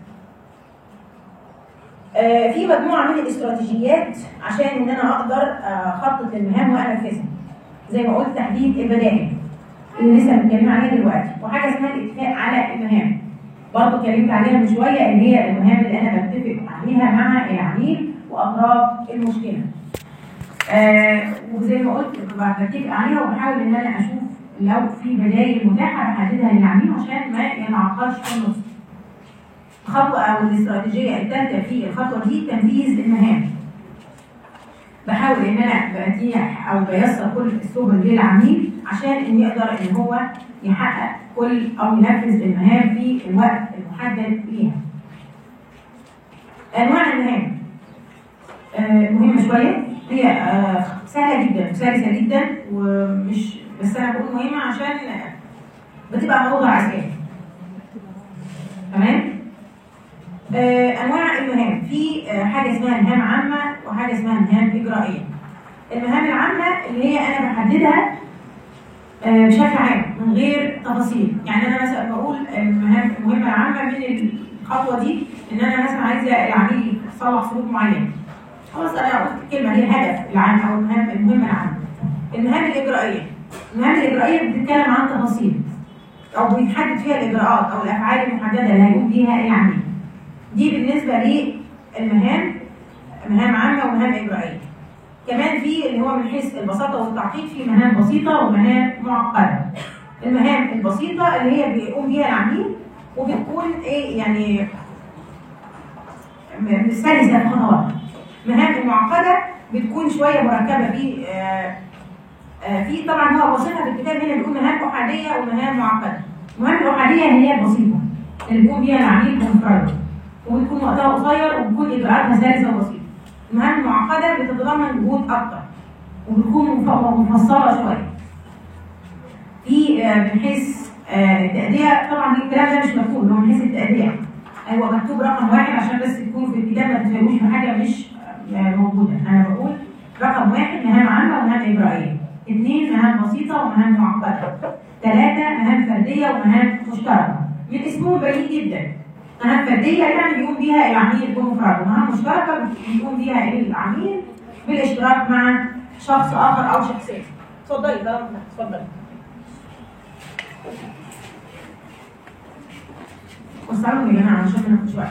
آه، في مجموعه من الاستراتيجيات عشان ان انا اقدر آه، اخطط المهام وانفذها. زي ما قلت تحديد البدائل اللي لسه بنتكلم عليها دلوقتي وحاجه اسمها الاتفاق على المهام. برضه اتكلمت عليها من شويه اللي هي المهام اللي انا بتفق عليها مع العميل واطراف المشكله. آه وزي ما قلت بتفق عليها وبحاول ان انا اشوف لو في بدائل متاحه بحددها للعميل عشان ما يتعطلش في النص. الخطوه او الاستراتيجيه الثالثه في الخطوه دي تنفيذ المهام. بحاول ان انا بتيح او بيسر كل السبل للعميل عشان ان يقدر ان هو يحقق كل او ينفذ المهام في الوقت المحدد ليها. انواع المهام آه، مهمه شويه هي آه، سهله جدا وسلسه جدا ومش بس انا بقول مهمه عشان بتبقى موضوع عسكري تمام آه، انواع المهام في آه، حاجه اسمها مهام عامه وحاجه اسمها مهام اجرائيه المهام العامه اللي هي انا بحددها آه، بشكل عام من غير تفاصيل يعني انا مثلا بقول المهام المهمه العامه من الخطوه دي ان انا مثلا عايزه العميل يصلح سلوك معين خلاص انا قلت الكلمه هي الهدف العام او المهام المهمه العامه المهام الاجرائيه المهام الاجرائيه بتتكلم عن تفاصيل او بيتحدد فيها الاجراءات او الافعال المحدده اللي هيقوم بيها العميل دي بالنسبه للمهام مهام عامه ومهام اجرائيه كمان في اللي هو من حيث البساطه والتعقيد في مهام بسيطه ومهام معقده المهام البسيطه اللي هي بيقوم بيها العميل وبتكون ايه يعني م- سلسه في خطواتها المهام المعقده بتكون شويه مركبه في آه آه في طبعا هو وصفها في الكتاب هنا بيقول مهام احاديه ومهام معقده المهام الاحاديه هي البسيطه اللي بيقوم بيها العميل بمفرده وبتكون وقتها قصير وبتكون اجراءاتها سلسه وبسيطه المهام المعقده بتتضمن جهود اكتر وبتكون مف- مفصله شويه في آه، من حيث آه، التأدية طبعا الكلام ده مش مكتوب اللي هو من حيث التأدية هو مكتوب رقم واحد عشان بس تكون في الكتاب ما تفهموش بحاجة مش آه، موجودة أنا بقول رقم واحد مهام عامة ومهام إجرائية اثنين مهام بسيطة ومهام معقدة ثلاثة مهام فردية ومهام مشتركة من اسمهم بعيد جدا مهام فردية يعني بيقوم بيها العميل بمفرده مهام مشتركة بيقوم بيها العميل بالاشتراك مع شخص اخر او شخصين اتفضلي طالما اتفضلي وصلوا يا جماعه عشان ما ناخدش وقت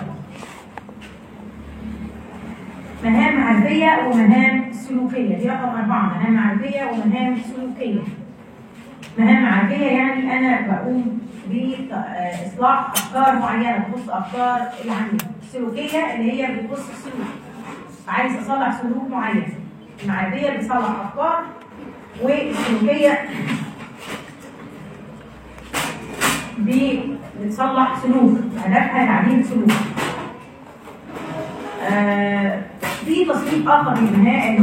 مهام معرفية ومهام سلوكية دي رقم أربعة مهام معرفية ومهام سلوكية مهام معرفية يعني أنا بقوم بإصلاح أفكار معينة تخص أفكار العميل السلوكية اللي هي بتخص السلوك عايز أصلح سلوك معين المعرفية بتصلح أفكار والسلوكية بتصلح سلوك هدفها تعديل سلوك آه، في تصنيف اخر للمهام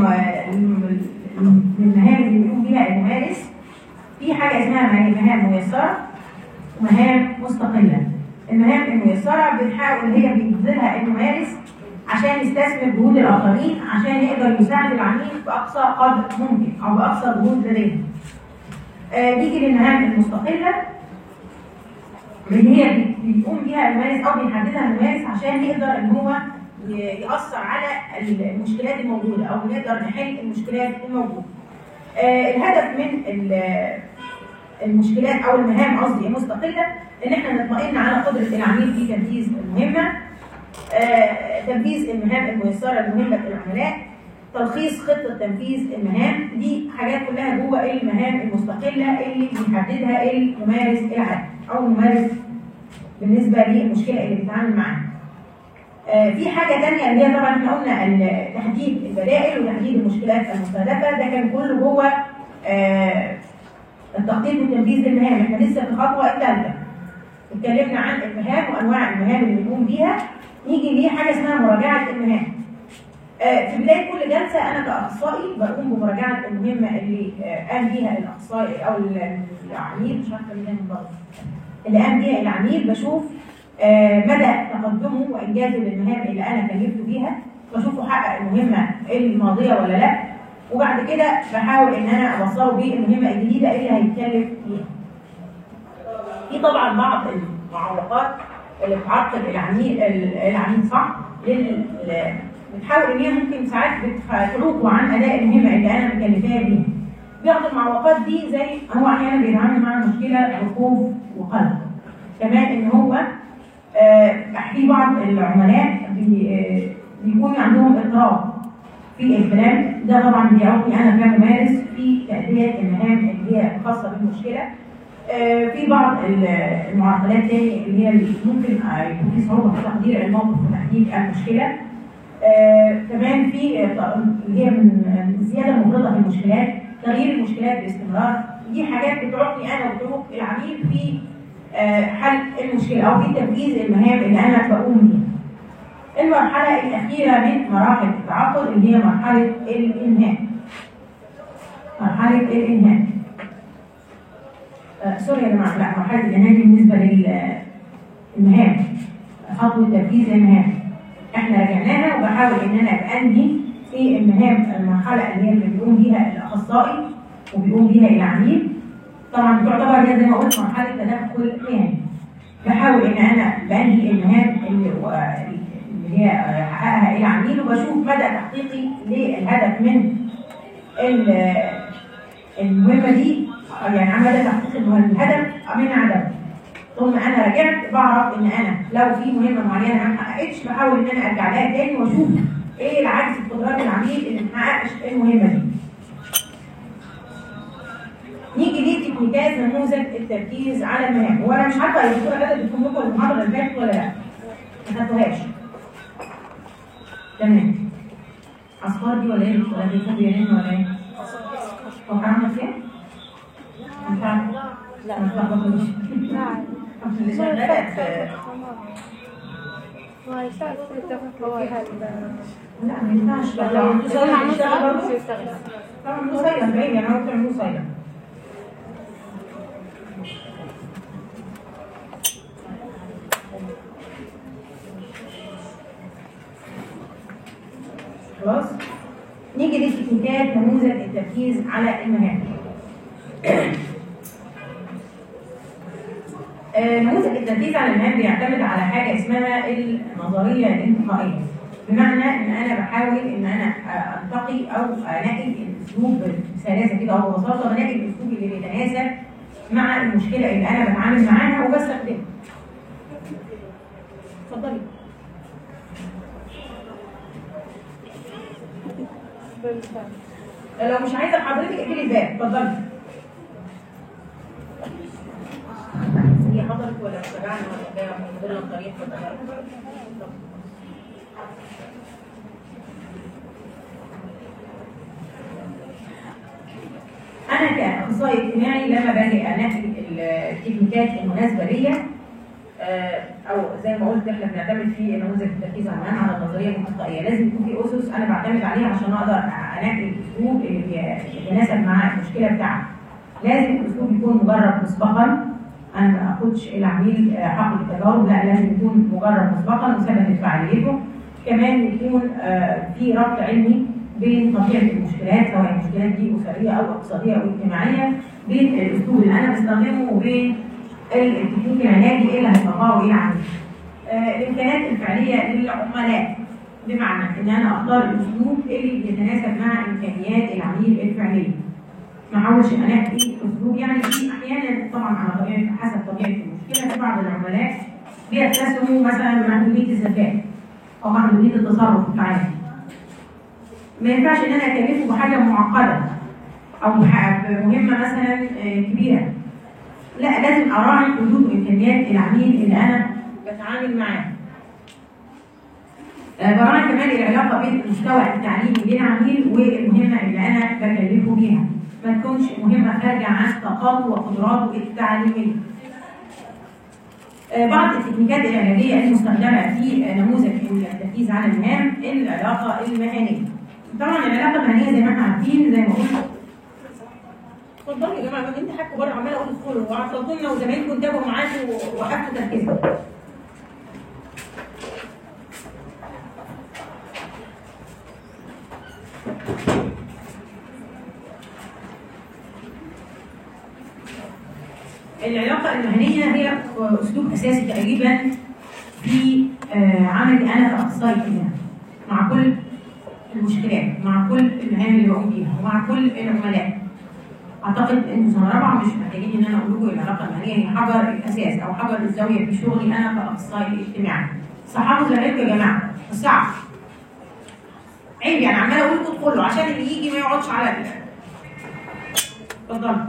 من المهام اللي بيقوم بيها الممارس في حاجه اسمها مهام ميسره ومهام مستقله المهام الميسره بنحاول هي بيبذلها الممارس عشان يستثمر جهود الاخرين عشان يقدر يساعد العميل باقصى قدر ممكن او باقصى جهود لديه آه، نيجي للمهام المستقله اللي هي بيقوم بيها الممارس او بيحددها الممارس عشان يقدر ان هو يأثر على المشكلات الموجودة أو نقدر نحل المشكلات الموجودة. آه الهدف من المشكلات أو المهام قصدي المستقلة إن إحنا نطمئن على قدرة العميل في تنفيذ المهمة. آه تنفيذ المهام الميسرة المهمة للعملاء. تلخيص خطة تنفيذ المهام دي حاجات كلها جوه المهام المستقلة اللي بيحددها الممارس العادي أو الممارس بالنسبة للمشكلة اللي بيتعامل معاها. آه في حاجة تانية اللي هي طبعا احنا قلنا تحديد البدائل وتحديد المشكلات المستهدفة ده كان كله جوه آه التخطيط وتنفيذ المهام احنا لسه في الخطوة الثالثة اتكلمنا عن المهام وانواع المهام اللي بنقوم بيها نيجي ليه حاجة اسمها مراجعة المهام آه في بداية كل جلسة أنا كأخصائي بقوم بمراجعة المهمة اللي قام بيها الأخصائي أو العميل مش عارفة مين من بره اللي قام بيها العميل بشوف آه مدى تقدمه وانجازه للمهام اللي انا كلفته بيها بشوفه حقق المهمه الماضيه ولا لا وبعد كده بحاول ان انا اوصله بالمهمه الجديده اللي هيتكلف فيها. في طبعا بعض المعوقات اللي بتعرقل العميل العميل صح لل بتحاول ان هي ممكن ساعات بتعوقه عن اداء المهمه اللي انا مكلفاه بيها. بعض المعوقات دي زي هو احيانا بيتعامل مع مشكله ركوب وقلب. كمان ان هو آه في بعض العملاء بي آه بيكون عندهم اضطراب في الكلام ده طبعا بيعوقني انا كممارس في تأدية المهام اللي هي خاصة بالمشكلة آه في بعض المعطلات تاني اللي هي ممكن يكون في صعوبة في تقدير الموقف وتحديد المشكلة كمان في اللي هي من الزيادة المفرطة في المشكلات تغيير المشكلات باستمرار دي حاجات بتعوقني انا وبتعوق العميل في حل المشكلة أو في تنفيذ المهام اللي أنا بقوم بيها. المرحلة الأخيرة من مراحل التعاقد اللي هي مرحلة الإنهاء. مرحلة الإنهاء. آه سوري يا جماعة لا مرحلة الإنهاء دي بالنسبة للمهام. خطوة تنفيذ المهام. إحنا رجعناها وبحاول إن أنا أبقى أنهي في المهام المرحلة اللي هي اللي بيقوم بيها الأخصائي وبيقوم بيها العميل طبعا بتعتبر هي زي ما قلت مرحله تدخل مهني بحاول ان انا بنهي المهام اللي, اللي هي حققها العميل وبشوف مدى تحقيقي للهدف من المهمه دي يعني عن مدى تحقيق الهدف من عدمه ثم انا رجعت بعرف ان انا لو في مهمه معينه انا ما حققتش بحاول ان انا ارجع لها تاني واشوف ايه العجز في قدرات العميل اللي ما حققش المهمه دي نيجي ليه تكنيكات نموذج التركيز على المهام هو انا مش عارفه يا دكتوره غاده بتكون لكم المحاضره اللي فاتت ولا لا ما خدتوهاش تمام اصفار دي ولا ايه ولا دي كوبي يمين ولا ايه هو حرام فين مش عارفه لا ما تلخبطوش اللي شغاله في- ما يشتغل يتفق فيها لا ما ينفعش بقى لو انتوا صايرين تشتغلوا برضه يشتغل تعملوا صايره بعيد يعني هو تعملوا صايره خلاص نيجي للتكنيكات نموذج التركيز على المهام آه، نموذج التركيز على المهام بيعتمد على حاجه اسمها النظريه الانتقائيه بمعنى ان انا بحاول ان انا انتقي او انقي الاسلوب بسلاسه كده او ببساطه بنقي الاسلوب اللي بيتناسب مع المشكله اللي انا بتعامل معاها وبستخدمها. اتفضلي. لو مش عايزه حضرتك اقفلي الباب اتفضلي. هي حضرت ولا تبعنا ولا جايه من ضمن الطريق اتفضلي. انا كاخصائي اجتماعي لما باجي انقي التكنيكات المناسبه ليا آه، او زي ما قلت احنا بنعتمد في نموذج التركيز عمان على النظريه المنطقيه لازم يكون في اسس انا بعتمد عليها عشان اقدر انقي الاسلوب اللي يتناسب مع المشكله بتاعتي لازم الاسلوب يكون مجرد مسبقا انا ما اخدش العميل آه، حق التجارب لا لازم يكون مجرد مسبقا وثبتت فعاليته كمان يكون آه، في ربط علمي بين طبيعه المشكلات سواء المشكلات دي اسريه او اقتصاديه او اجتماعيه بين الاسلوب اللي انا بستخدمه وبين التكنيك العلاجي ايه اللي هيطبقه وايه العملي. آه الامكانيات الفعليه للعملاء بمعنى ان انا اختار الاسلوب اللي بيتناسب مع امكانيات العميل الفعليه. ما احاولش انقي اسلوب يعني في احيانا طبعا على طبيعه حسب طبيعه المشكله في بعض العملاء بيتسموا مثلا بمحدوديه الذكاء او محدوديه التصرف الفعالي. ما ينفعش ان انا اكلفه بحاجه معقده او بح- بمهمه مثلا آه، كبيره لا لازم اراعي حدود وامكانيات العميل اللي انا بتعامل معاه آه، براعي كمان العلاقه بين المستوى التعليمي للعميل والمهمه اللي انا بكلفه بيها ما تكونش مهمه خارجه عن طاقاته وقدراته التعليميه آه، بعض التكنيكات العلاجيه المستخدمه في آه، نموذج التركيز على المهام العلاقه المهنيه طبعا العلاقه المهنيه زي ما احنا عارفين زي ما قلت اتفضلوا يا جماعه ما انت حكوا بره عماله اقول ادخلوا وعطلتوا لنا وزمايلكم انتبهوا معاكم ووقفتوا تركيزكم العلاقه المهنيه هي اسلوب اساسي تقريبا في آه، عملي انا كاخصائي اجتماعي مع كل المشكلات مع كل المهام اللي بقوم بيها ومع كل العملاء اعتقد انتوا سنه رابعه مش محتاجين ان انا اقول لكم العلاقه المهنيه هي حجر الاساس او حجر الزاويه في شغلي انا كاخصائي اجتماعي صحابه زمايلكم يا جماعه صعب عيب يعني عمال اقول لكم ادخلوا عشان اللي يجي ما يقعدش على ال- اتفضلوا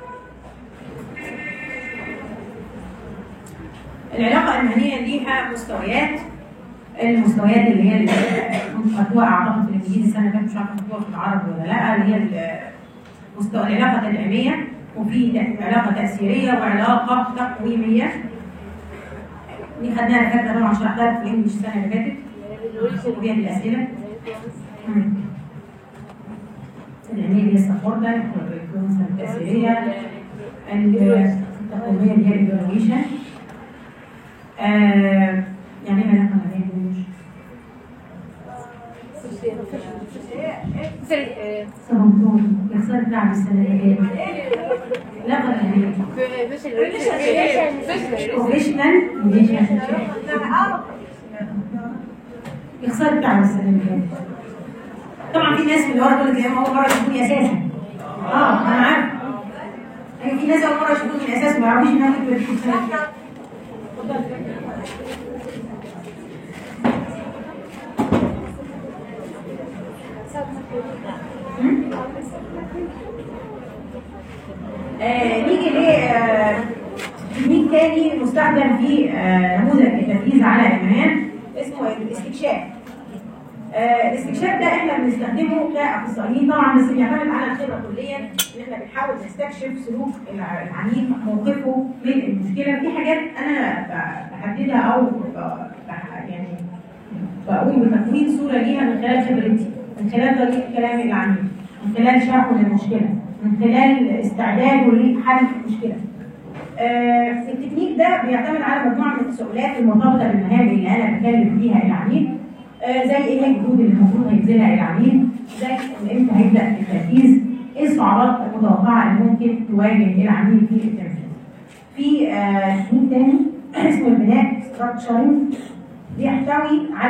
العلاقه المهنيه ليها مستويات المستويات اللي هي اللي خدوها اعتقد في الانجليزي السنه اللي فاتت مش عارفه خدوها في العربي ولا لا اللي هي ال- مستوى العلاقه التدعيميه وفي ت- علاقه تاثيريه وعلاقه تقويميه دي خدناها فاتت طبعا شرحتها في الانجليزي السنه اللي فاتت وبيها الاسئله مم. التدعيميه اللي هي السبورتال والريكونسل التاثيريه التقويميه اللي هي الايفالويشن آه يعني ايه علاقه ماليه مش سرطان يخسر تعب السنه اللي فاتت لا يعني بروفيشنال يخسر تعب السنه اللي فاتت طبعا في ناس من اللي ورا تقول لك يا اول مره يشوفوني اساسا اه انا عارف يعني في ناس اول مره يشوفوني من الاساس ما يعرفوش ان انا كنت بدخل السنه اللي فاتت آه، نيجي ل آه، تكنيك تاني مستخدم في آه، نموذج التركيز على المهام اسمه الاستكشاف. آه، الاستكشاف ده احنا بنستخدمه كاخصائيين طبعا بس بيعتمد على الخبره كليا ان احنا بنحاول نستكشف سلوك الع- العميل موقفه من المشكله في حاجات انا ب- بحددها او ب- بح- يعني بقوم بتكوين صوره ليها من خلال خبرتي من خلال طريقه كلام العميل من خلال شرحه للمشكله من خلال استعداده لحل المشكله آه، التكنيك ده بيعتمد على مجموعه من التساؤلات المرتبطه بالمهام اللي انا بكلف فيها العميل آه، زي ايه هي الجهود اللي المفروض هيبذلها العميل زي إن امتى هيبدا التركيز ايه الصعوبات المتوقعه اللي ممكن تواجه العميل في التنفيذ في آه، تكنيك تاني اسمه البناء ستراكشرنج بيحتوي على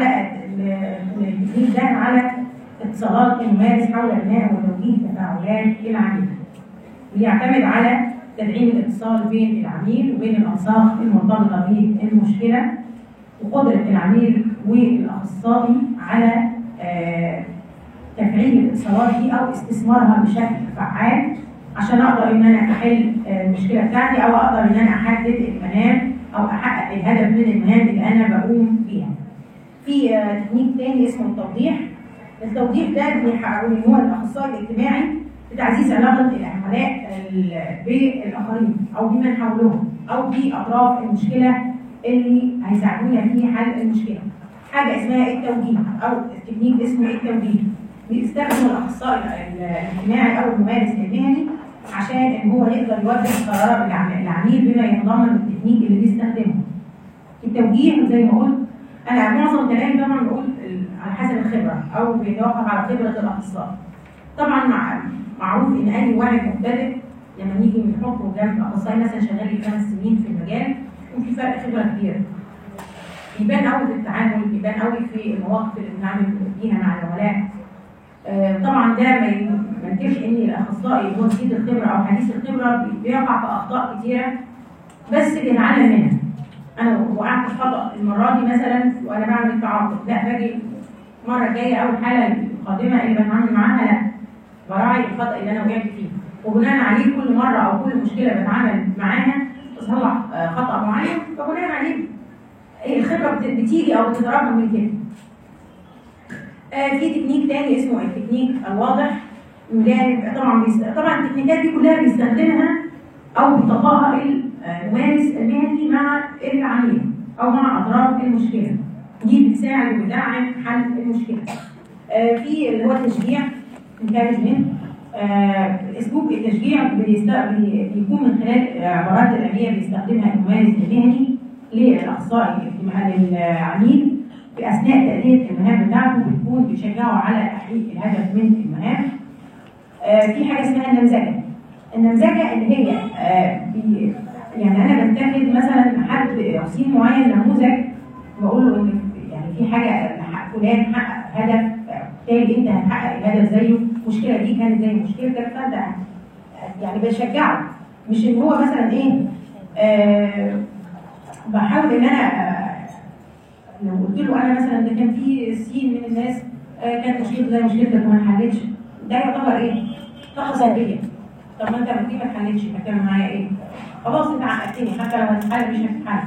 التكنيك ده على اتصالات الممارس حول بناء وتوجيه تفاعلات العميل بيعتمد على تدعيم الاتصال بين العميل وبين الانساق المرتبطه بالمشكله وقدره العميل والاخصائي على آه، تفعيل الاتصالات دي او استثمارها بشكل فعال عشان اقدر ان انا احل آه، المشكله بتاعتي او اقدر ان انا احدد المهام او احقق الهدف من المهام اللي انا بقوم بيها. في آه، تكنيك تاني اسمه التوضيح. التوضيح ده بيحاول ان هو الاخصائي الاجتماعي بتعزيز علاقه العملاء ال- بالاخرين او بمن حولهم او باطراف المشكله اللي هيساعدونا في حل المشكله. حاجه اسمها التوجيه او تكنيك اسمه التوجيه. بيستخدم الاخصائي ال- الاجتماعي او الممارس المهني عشان ان هو يقدر يوجه قرار العم- العميل بما يتضمن التكنيك اللي بيستخدمه. التوجيه زي ما قلت انا معظم كلامي طبعا بقول ال- على حسب الخبره او بيتوقف على خبره الاخصائي. طبعا مع معروف ان اي واحد مبتدئ لما نيجي نحطه جنب اخصائي مثلا شغال لي خمس سنين في المجال يكون في فرق خبره كبير. يبان قوي في التعامل يبان قوي في المواقف اللي بنتعامل فيها مع العملاء آه، طبعا ده ما ي- ما ينكرش ان الاخصائي اللي هو جديد الخبره او حديث الخبره بي- بيقع في اخطاء كتيره بس بيتعلم منها انا وقعت في خطا المره دي مثلا وانا بعمل التعاقد لا باجي المره الجايه او الحاله القادمه اللي بتعامل معاها لا براعي الخطا اللي انا وقعت فيه وبناء عليه كل مره او كل مشكله بتعامل معاها بصلح آه، خطا معين فبناء عليه الخبره بت- بتيجي او بتتراكم من كده آه، في تكنيك تاني اسمه التكنيك الواضح من جانب طبعا بيست... طبعا التكنيكات دي كلها بيستخدمها او بيطبقها الممارس المهني مع العميل او مع اطراف المشكله دي بتساعد وبتدعم حل المشكله آه، في اللي هو التشجيع encouragement آه، اسلوب التشجيع بيست... بي- بيكون من خلال عبارات الاليه بيستخدمها الممارس المهني للاخصائي الاجتماعي للعميل في اثناء تاديه المهام بتاعته بتكون بتشجعه على تحقيق الهدف من المهام. آه، في حاجه اسمها النمذجه. النمذجه اللي هي آه، بي- يعني انا بتاخد مثلا حد سين معين نموذج بقول له ان يعني في حاجه حق- فلان حقق هدف آه، بالتالي انت هتحقق الهدف زيه المشكله دي كانت زي مشكلتك فانت يعني بشجعه مش ان هو مثلا ايه آه بحاول ان انا آه، لو قلت له انا مثلا ده كان في سين من الناس آه، كانت مشكلته زي مشكلتك وما اتحلتش ده يعتبر ايه؟ طاقه سلبيه طب ما انت لما تيجي ما اتحلتش هتعمل معايا ايه؟ خلاص انت عقدتني حتى لو هتتحل مش هتتحل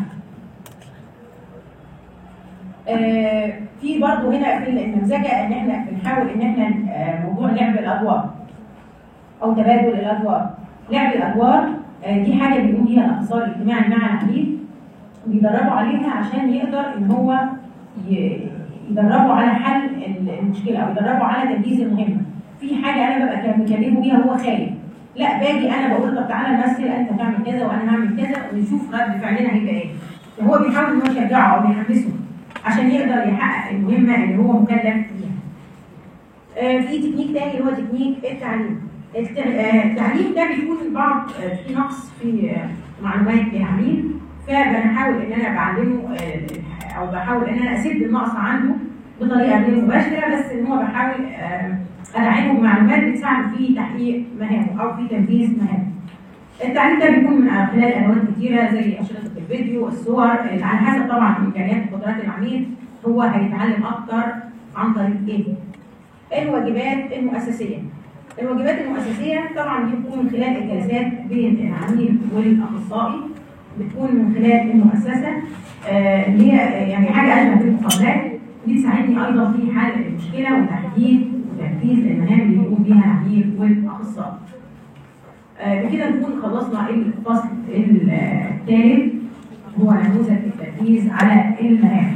آه، في برضه هنا في النمذجه ان احنا بنحاول ان احنا آه، موضوع لعب الادوار او تبادل الادوار لعب الادوار آه، دي حاجه بيقوم بيها الاخصائي الاجتماعي مع العميل بيدربوا عليها عشان يقدر ان هو ي- يدربوا على حل المشكله او يدربوا على تنفيذ المهمه في حاجه انا ببقى كان مكلمه بيها هو خايف لا باجي انا بقول له طب تعالى نمثل انت هتعمل كذا وانا هعمل كذا ونشوف رد فعلنا هيبقى ايه هو بيحاول ان هو يشجعه او يحمسه عشان يقدر يحقق المهمه اللي هو مكلف فيها آه، في تكنيك تاني اللي هو تكنيك التعليم الت- آه، التعليم ده بيكون بعض آه، في نقص في آه، معلومات العميل فبنحاول ان انا بعلمه آه، او بحاول ان انا اسد النقص عنده بطريقه غير مباشره بس ان هو بحاول آه، ادعمه بمعلومات بتساعده في تحقيق مهامه او في تنفيذ مهامه. التعليم ده بيكون من خلال ادوات كتيره زي اشرطه الفيديو الصور على حسب طبعا امكانيات وقدرات العميل هو هيتعلم اكتر عن طريق ايه؟ الواجبات المؤسسيه. الواجبات المؤسسيه طبعا دي بتكون من خلال الجلسات بين العميل والاخصائي بتكون من خلال المؤسسه آه، اللي هي آه، يعني حاجه اشبه بالمقابلات دي تساعدني ايضا في حل المشكله وتحديد وتنفيذ المهام اللي بيقوم بيها العميل والاخصائي. آه، بكده نكون خلصنا الفصل الثالث هو نموذج التركيز على المهام.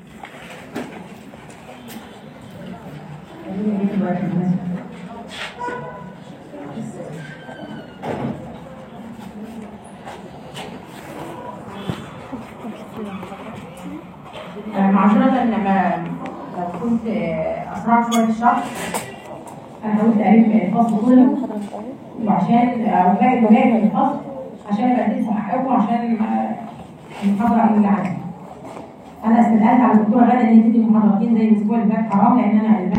آه، معذرة لما لو كنت آه، أسرعت شوية في الشرح أنا هقول تقريبا الفصل كله وعشان او باقي باقي من الفصل عشان ابقى اديتكم حقكم عشان آه، المحاضره اللي عندي. انا استدعيت على الدكتوره غاده ان هي تدي محاضرتين زي الاسبوع اللي فات حرام لان انا